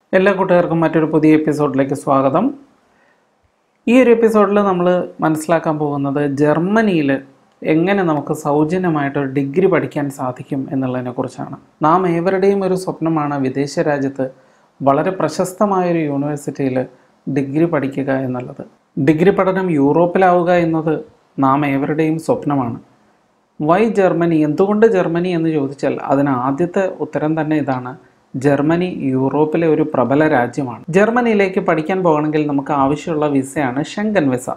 എല്ലാ കൂട്ടുകാർക്കും മറ്റൊരു പുതിയ എപ്പിസോഡിലേക്ക് സ്വാഗതം ഈ ഒരു എപ്പിസോഡിൽ നമ്മൾ മനസ്സിലാക്കാൻ പോകുന്നത് ജർമ്മനിയിൽ എങ്ങനെ നമുക്ക് സൗജന്യമായിട്ടൊരു ഡിഗ്രി പഠിക്കാൻ സാധിക്കും എന്നുള്ളതിനെക്കുറിച്ചാണ് നാം ഏവരുടെയും ഒരു സ്വപ്നമാണ് വിദേശ രാജ്യത്ത് വളരെ പ്രശസ്തമായൊരു യൂണിവേഴ്സിറ്റിയിൽ ഡിഗ്രി പഠിക്കുക എന്നുള്ളത് ഡിഗ്രി പഠനം യൂറോപ്പിലാവുക എന്നത് നാം ഏവരുടെയും സ്വപ്നമാണ് വൈ ജർമ്മനി എന്തുകൊണ്ട് ജർമ്മനി എന്ന് ചോദിച്ചാൽ അതിന് ആദ്യത്തെ ഉത്തരം തന്നെ ഇതാണ് ജർമ്മനി യൂറോപ്പിലെ ഒരു പ്രബല രാജ്യമാണ് ജർമ്മനിയിലേക്ക് പഠിക്കാൻ പോകണമെങ്കിൽ നമുക്ക് ആവശ്യമുള്ള വിസയാണ് ഷെങ്കൻ വിസ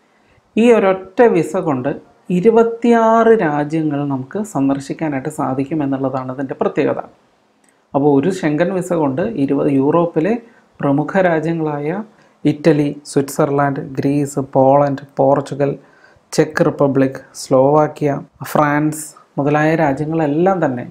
ഈ ഒരൊറ്റ വിസ കൊണ്ട് ഇരുപത്തിയാറ് രാജ്യങ്ങൾ നമുക്ക് സന്ദർശിക്കാനായിട്ട് സാധിക്കും എന്നുള്ളതാണ് ഇതിൻ്റെ പ്രത്യേകത അപ്പോൾ ഒരു ഷെങ്കൻ വിസ കൊണ്ട് ഇരുപത് യൂറോപ്പിലെ പ്രമുഖ രാജ്യങ്ങളായ Italy Switzerland Greece Poland Portugal ചെക്ക് റിപ്പബ്ലിക് സ്ലോവാക്യ ഫ്രാൻസ് മുതലായ രാജ്യങ്ങളെല്ലാം തന്നെ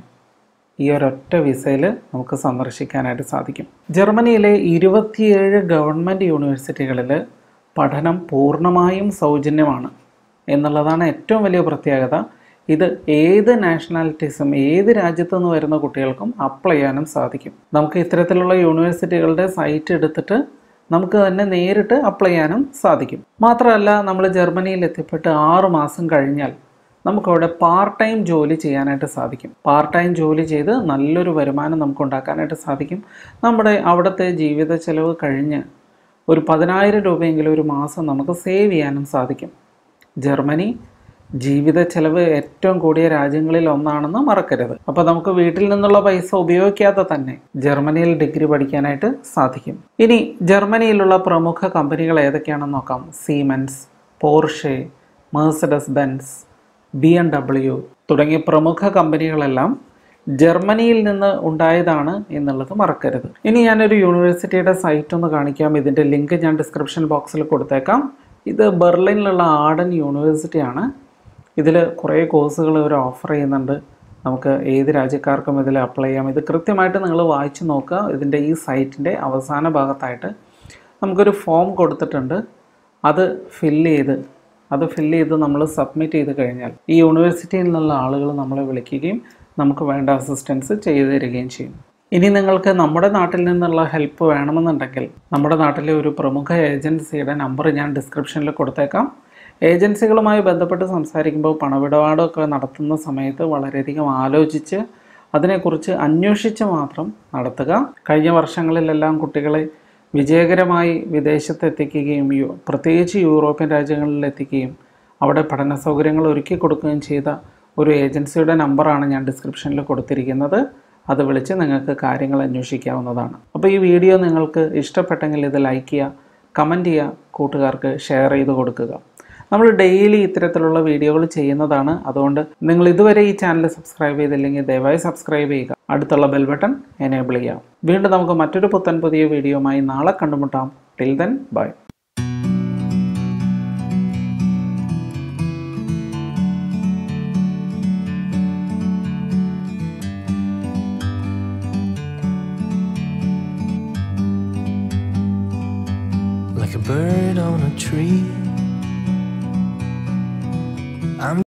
ഈ ഒരൊറ്റ വിസയിൽ നമുക്ക് സന്ദർശിക്കാനായിട്ട് സാധിക്കും ജർമ്മനിയിലെ ഇരുപത്തിയേഴ് ഗവൺമെൻറ് യൂണിവേഴ്സിറ്റികളിൽ പഠനം പൂർണ്ണമായും സൗജന്യമാണ് എന്നുള്ളതാണ് ഏറ്റവും വലിയ പ്രത്യേകത ഇത് ഏത് നാഷണാലിറ്റീസും ഏത് രാജ്യത്തു നിന്ന് വരുന്ന കുട്ടികൾക്കും അപ്ലൈ ചെയ്യാനും സാധിക്കും നമുക്ക് ഇത്തരത്തിലുള്ള യൂണിവേഴ്സിറ്റികളുടെ സൈറ്റ് എടുത്തിട്ട് നമുക്ക് തന്നെ നേരിട്ട് അപ്ലൈ ചെയ്യാനും സാധിക്കും മാത്രമല്ല നമ്മൾ ജർമ്മനിയിൽ എത്തിപ്പെട്ട് ആറ് മാസം കഴിഞ്ഞാൽ നമുക്കവിടെ പാർട്ട് ടൈം ജോലി ചെയ്യാനായിട്ട് സാധിക്കും പാർട്ട് ടൈം ജോലി ചെയ്ത് നല്ലൊരു വരുമാനം നമുക്ക് ഉണ്ടാക്കാനായിട്ട് സാധിക്കും നമ്മുടെ അവിടുത്തെ ജീവിത ചെലവ് കഴിഞ്ഞ് ഒരു പതിനായിരം രൂപയെങ്കിലും ഒരു മാസം നമുക്ക് സേവ് ചെയ്യാനും സാധിക്കും ജർമ്മനി ജീവിത ചെലവ് ഏറ്റവും കൂടിയ രാജ്യങ്ങളിൽ ഒന്നാണെന്ന് മറക്കരുത് അപ്പോൾ നമുക്ക് വീട്ടിൽ നിന്നുള്ള പൈസ ഉപയോഗിക്കാതെ തന്നെ ജർമ്മനിയിൽ ഡിഗ്രി പഠിക്കാനായിട്ട് സാധിക്കും ഇനി ജർമ്മനിയിലുള്ള പ്രമുഖ കമ്പനികൾ ഏതൊക്കെയാണെന്ന് നോക്കാം Siemens Porsche Mercedes Benz B M W തുടങ്ങിയ പ്രമുഖ കമ്പനികളെല്ലാം ജർമ്മനിയിൽ നിന്ന് ഉണ്ടായതാണ് എന്നുള്ളത് മറക്കരുത് ഇനി ഞാനൊരു യൂണിവേഴ്സിറ്റിയുടെ സൈറ്റ് ഒന്ന് കാണിക്കാം ഇതിൻ്റെ ലിങ്ക് ഞാൻ ഡിസ്ക്രിപ്ഷൻ ബോക്സിൽ കൊടുത്തേക്കാം ഇത് ബെർലിനിലുള്ള ആഡൻ യൂണിവേഴ്സിറ്റിയാണ് ഇതിൽ കുറേ കോഴ്സുകൾ ഇവർ ഓഫർ ചെയ്യുന്നുണ്ട് നമുക്ക് ഏത് രാജ്യക്കാർക്കും ഇതിൽ അപ്ലൈ ചെയ്യാം ഇത് കൃത്യമായിട്ട് നിങ്ങൾ വായിച്ചു നോക്കുക ഇതിൻ്റെ ഈ സൈറ്റിൻ്റെ അവസാന ഭാഗത്തായിട്ട് നമുക്കൊരു ഫോം കൊടുത്തിട്ടുണ്ട് അത് ഫില്ല് ചെയ്ത് അത് ഫില്ല് ചെയ്ത് നമ്മൾ സബ്മിറ്റ് ചെയ്ത് കഴിഞ്ഞാൽ ഈ യൂണിവേഴ്സിറ്റിയിൽ നിന്നുള്ള ആളുകൾ നമ്മളെ വിളിക്കുകയും നമുക്ക് വേണ്ട അസിസ്റ്റൻസ് ചെയ്തു തരികയും ചെയ്യും ഇനി നിങ്ങൾക്ക് നമ്മുടെ നാട്ടിൽ നിന്നുള്ള ഹെൽപ്പ് വേണമെന്നുണ്ടെങ്കിൽ നമ്മുടെ നാട്ടിലെ ഒരു പ്രമുഖ ഏജൻസിയുടെ നമ്പർ ഞാൻ ഡിസ്ക്രിപ്ഷനിൽ കൊടുത്തേക്കാം ഏജൻസികളുമായി ബന്ധപ്പെട്ട് സംസാരിക്കുമ്പോൾ പണമിടപാടൊക്കെ നടത്തുന്ന സമയത്ത് വളരെയധികം ആലോചിച്ച് അതിനെക്കുറിച്ച് അന്വേഷിച്ച് മാത്രം നടത്തുക കഴിഞ്ഞ വർഷങ്ങളിലെല്ലാം കുട്ടികളെ വിജയകരമായി വിദേശത്ത് എത്തിക്കുകയും യു- പ്രത്യേകിച്ച് യൂറോപ്യൻ രാജ്യങ്ങളിൽ എത്തിക്കുകയും അവിടെ പഠന സൗകര്യങ്ങൾ ഒരുക്കി കൊടുക്കുകയും ചെയ്ത ഒരു ഏജൻസിയുടെ നമ്പറാണ് ഞാൻ ഡിസ്ക്രിപ്ഷനിൽ കൊടുത്തിരിക്കുന്നത് അത് വിളിച്ച് നിങ്ങൾക്ക് കാര്യങ്ങൾ അന്വേഷിക്കാവുന്നതാണ് അപ്പോൾ ഈ വീഡിയോ നിങ്ങൾക്ക് ഇഷ്ടപ്പെട്ടെങ്കിൽ ഇത് ലൈക്ക് ചെയ്യുക കമൻറ്റ് ചെയ്യുക കൂട്ടുകാർക്ക് ഷെയർ ചെയ്ത് കൊടുക്കുക നമ്മൾ ഡെയിലി ഇത്തരത്തിലുള്ള വീഡിയോകൾ ചെയ്യുന്നതാണ് അതുകൊണ്ട് നിങ്ങൾ ഇതുവരെ ഈ ചാനൽ സബ്സ്ക്രൈബ് ചെയ്തില്ലെങ്കിൽ ദയവായി സബ്സ്ക്രൈബ് ചെയ്യുക അടുത്തുള്ള ബെൽ ബട്ടൺ എനേബിൾ ചെയ്യാം വീണ്ടും നമുക്ക് മറ്റൊരു പുത്തൻ പുതിയ വീഡിയോയുമായി നാളെ കണ്ടുമുട്ടാം till then bye like a bird on a tree. I'm